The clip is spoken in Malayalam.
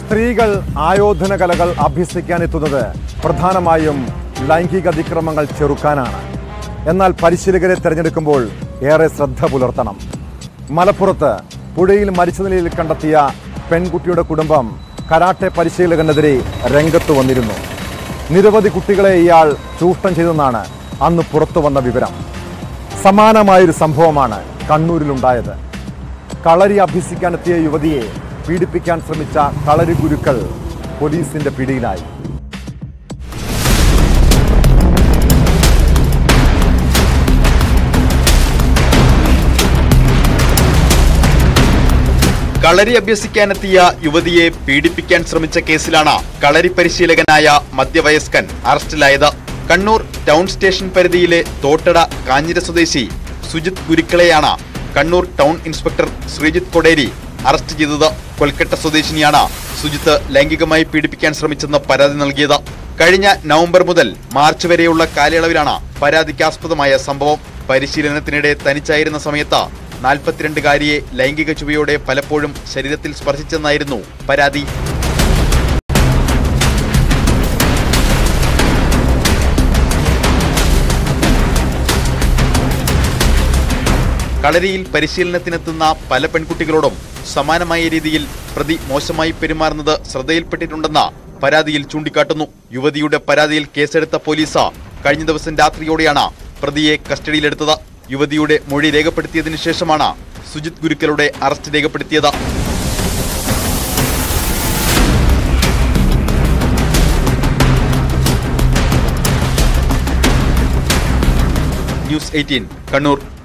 സ്ത്രീകൾ ആയോധന കലകൾ അഭ്യസിക്കാനെത്തുന്നത് പ്രധാനമായും ലൈംഗിക അതിക്രമങ്ങൾ ചെറുക്കാനാണ് എന്നാൽ പരിശീലകരെ തിരഞ്ഞെടുക്കുമ്പോൾ ഏറെ ശ്രദ്ധ പുലർത്തണം മലപ്പുറത്ത് പുഴയിൽ മരിച്ച നിലയിൽ കണ്ടെത്തിയ പെൺകുട്ടിയുടെ കുടുംബം കരാട്ടെ പരിശീലകനെതിരെ രംഗത്ത് വന്നിരുന്നു നിരവധി കുട്ടികളെ ഇയാൾ ചൂഷണം ചെയ്തെന്നാണ് അന്ന് പുറത്തു വന്ന വിവരം സമാനമായൊരു സംഭവമാണ് കണ്ണൂരിലുണ്ടായത് കളരി അഭ്യസിക്കാനെത്തിയ യുവതിയെ പീഡിപ്പിക്കാൻ ശ്രമിച്ച കളരി ഗുരുക്കൾ പോലീസിന്റെ പിടിയിലായി കളരി അഭ്യസിക്കാനെത്തിയ യുവതിയെ പീഡിപ്പിക്കാൻ ശ്രമിച്ച കേസിലാണ് കളരി പരിശീലകനായ മധ്യവയസ്കൻ അറസ്റ്റിലായത് കണ്ണൂർ ടൗൺ സ്റ്റേഷൻ പരിധിയിലെ തോട്ടട കാഞ്ഞിര സ്വദേശി സുജിത് ഗുരുക്കളെയാണ് Kannur town inspector Sreejith Koderi arrest ചെയ്തത് കൊൽക്കത്ത സ്വദേശിനിയാണ് സുജിത്ത് ലൈംഗികമായി പീഡിപ്പിക്കാൻ ശ്രമിച്ചെന്ന് പരാതി നൽകിയത് കഴിഞ്ഞ നവംബർ മുതൽ മാർച്ച് വരെയുള്ള കാലയളവിലാണ് പരാതിക്കാസ്പദമായ സംഭവം പരിശീലനത്തിനിടെ തനിച്ചായിരുന്ന സമയത്ത് നാൽപ്പത്തിരണ്ടുകാരിയെ ലൈംഗിക ചുവയോടെ പലപ്പോഴും ശരീരത്തിൽ സ്പർശിച്ചെന്നായിരുന്നു പരാതി കളരിയിൽ പരിശീലനത്തിനെത്തുന്ന പല പെൺകുട്ടികളോടും സമാനമായ രീതിയിൽ പ്രതി മോശമായി പെരുമാറുന്നത് ശ്രദ്ധയിൽപ്പെട്ടിട്ടുണ്ടെന്ന് പരാതിയിൽ ചൂണ്ടിക്കാട്ടുന്നു യുവതിയുടെ പരാതിയിൽ കേസെടുത്ത പോലീസ് കഴിഞ്ഞ ദിവസം രാത്രിയോടെയാണ് പ്രതിയെ കസ്റ്റഡിയിലെടുത്തത് യുവതിയുടെ മൊഴി രേഖപ്പെടുത്തിയതിനു ശേഷമാണ് സുജിത് ഗുരുക്കളുടെ അറസ്റ്റ് രേഖപ്പെടുത്തിയത് ന്യൂസ് എയ്റ്റീൻ കണ്ണൂർ